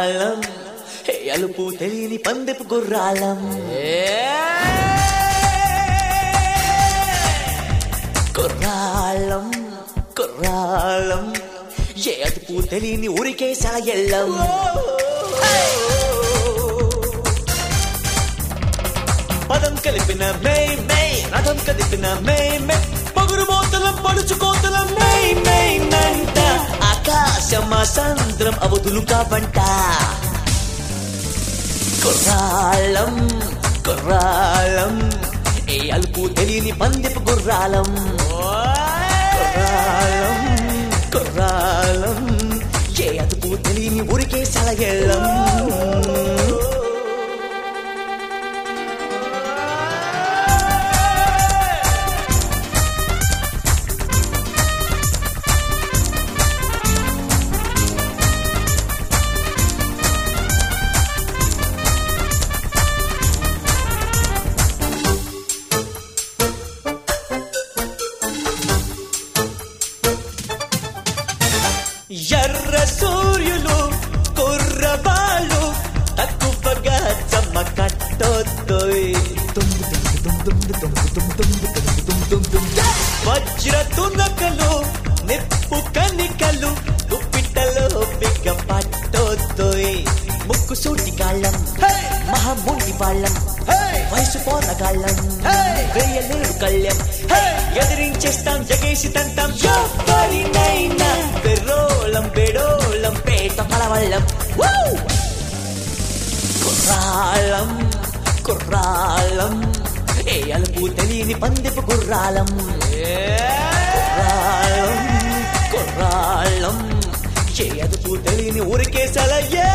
కుర్రాళ్ళం హే అలుపు తెలియని పందెపు గుర్రాళ్ళం కుర్రాళ్ళం కుర్రాళ్ళం ఏ అదుపు తెలియని ఊరికే సాయళ్ళం పదం కలిపిన మే మే రథం కదిపిన మే మే పగురు మోతలం పడుచు కోతలం మే మే నంట ఆకాశమా సంద్రం అవధులు కావంట కుర్రాళ్ళం కుర్రాళ్ళం ఏ అలుపు తెలియని పందిపు గుర్రాలం కుర్రాళ్ళం కుర్రాళ్ళం ఏ అదుపు తెలియని ఊరికే సలగెళ్ళం ఎర్ర సూర్యులు కుర్రవాళ్ళు తక్కువగా చెమ్మ కట్టొద్దోయ్ వజ్ర తునకలు నిప్పు కనికలు దుప్పిట్టలో బిగ్గ పట్టొద్దోయ్ ముక్కు సూటి కాళ్ళం మహామూడి వాళ్ళం వయసు పోరగాళ్ళం వేయలేరు కళ్ళెం ఎదిరించేస్తాం జగేసి తంతాం ఎవరినైనా పెర్రోళం పెడోళం పేట పలవళ్ళం కుర్రాళం కుర్రాళం ఏ అలుపు తెలియని పందిపు గుర్రాలం కుర్రాళం కుర్రాళం ఏ అదుపు తెలియని ఊరికే సలయ్యే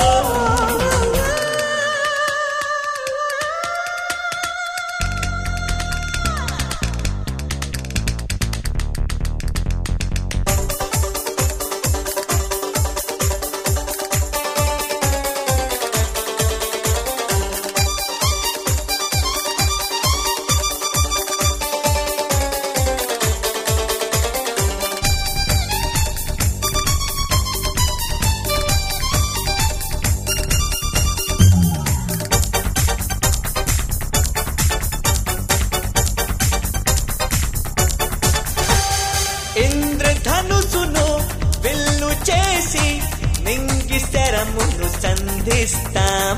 ఇంద్రధనుసును విల్లు చేసి నింగి శరమును సంధిస్తాం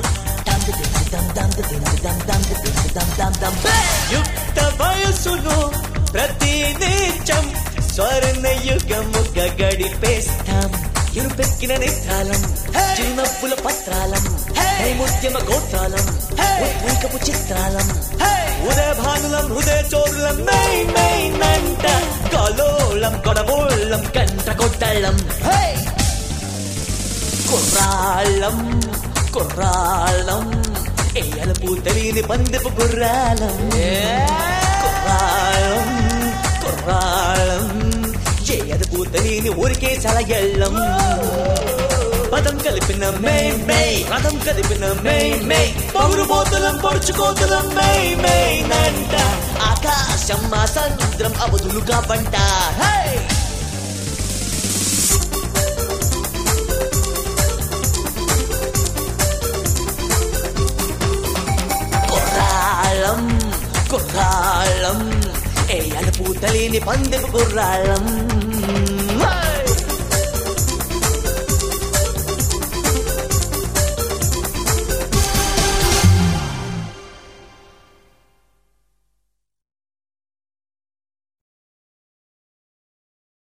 యుక్త వయసును ప్రతి నీచం స్వర్ణ యుగముగా గడిపేస్తాం ఇరుపెక్కిన నేత్రాలం చిరునవ్వుల పత్రాలం నైముత్యమ గోత్రాలం ఉద్రేకపు చిత్రాలం ఉదయ భానులం హృదయ చోరులం మై మై నంట కలోలం కొడబోళ్ళం కంట కొట్టళ్ళం కుర్రాళ్ళం కుర్రాళ్ళం ఏ అలుపు తెలియని పందిపు గుర్రాలం కుర్రాళ్ళం కుర్రాళ్ళం ఏ అదుపు తెలియని ఊరికే సలగెళ్ళం పదం కలిపిన మే మే రథం కలిపిన మే మే పౌరు బోతులం పొడుచుకోతులం మే మే నంట ఆకాశం మా సముద్రం అవధులుగా పంట హే కుర్రాళ్ళం కుర్రాళ్ళం ఏ అలుపు తెలియని పందెపు కుర్రాళ్ళం